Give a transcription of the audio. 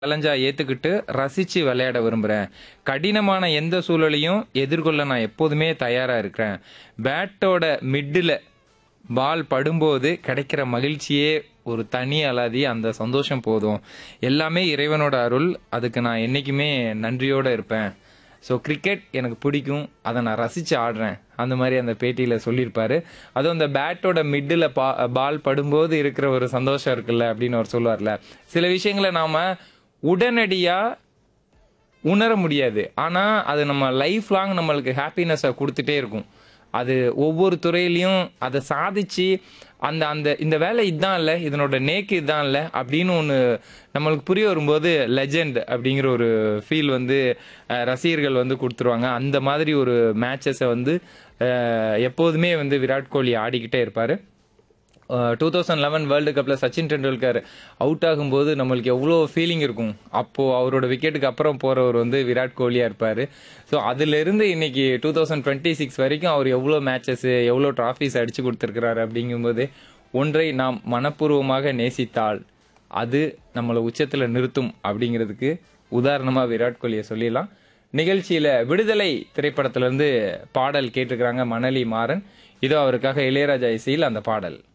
சேலஞ்சா ஏத்துக்கிட்டு ரசிச்சு விளையாட விரும்புறேன் கடினமான எந்த சூழலையும் எதிர்கொள்ள நான் எப்போதுமே தயாரா இருக்கிறேன் பேட்டோட மிட்டில் பால் படும்போது கிடைக்கிற மகிழ்ச்சியே ஒரு தனி அலாதி அந்த சந்தோஷம் போதும் எல்லாமே இறைவனோட அருள் அதுக்கு நான் என்னைக்குமே நன்றியோட இருப்பேன் ஸோ கிரிக்கெட் எனக்கு பிடிக்கும் அதை நான் ரசித்து ஆடுறேன் அந்த மாதிரி அந்த பேட்டியில் சொல்லியிருப்பாரு அதுவும் அந்த பேட்டோட மிட்டில் பா பால் படும்போது இருக்கிற ஒரு சந்தோஷம் இருக்குல்ல அப்படின்னு அவர் சொல்லுவார்ல சில விஷயங்களை நாம் உடனடியாக உணர முடியாது ஆனால் அது நம்ம லைஃப் லாங் நம்மளுக்கு ஹாப்பினஸை கொடுத்துட்டே இருக்கும் அது ஒவ்வொரு துறையிலையும் அதை சாதிச்சு அந்த அந்த இந்த வேலை இதுதான் இல்லை இதனோட நேக்கு இதுதான் இல்லை அப்படின்னு ஒன்று நம்மளுக்கு புரிய வரும்போது லெஜெண்ட் அப்படிங்கிற ஒரு ஃபீல் வந்து அஹ், ரசிகர்கள் வந்து கொடுத்துருவாங்க அந்த மாதிரி ஒரு மேட்சஸை வந்து அஹ், எப்போதுமே வந்து விராட் கோலி ஆடிக்கிட்டே இருப்பார் டூ தௌசண்ட் லெவன் வேர்ல்டு கப்பில் சச்சின் டெண்டுல்கர் அவுட் ஆகும்போது நம்மளுக்கு எவ்வளோ ஃபீலிங் இருக்கும் அப்போது அவரோட விக்கெட்டுக்கு அப்புறம் போகிறவர் வந்து விராட் கோலியாக இருப்பார் ஸோ அதிலிருந்து இன்னைக்கு டூ தௌசண்ட் டுவெண்ட்டி சிக்ஸ் வரைக்கும் அவர் எவ்வளோ மேட்சஸ் எவ்வளோ ட்ராஃபிஸ் அடிச்சு கொடுத்துருக்கிறாரு அப்படிங்கும்போது ஒன்றை நாம் மனப்பூர்வமாக நேசித்தால் அது நம்மளை உச்சத்தில் நிறுத்தும் அப்படிங்கிறதுக்கு உதாரணமாக விராட் கோலியை சொல்லிடலாம் நிகழ்ச்சியில் விடுதலை திரைப்படத்திலிருந்து பாடல் கேட்டிருக்கிறாங்க மணலி மாறன் இதோ அவருக்காக இளையராஜா இசையில் அந்த பாடல்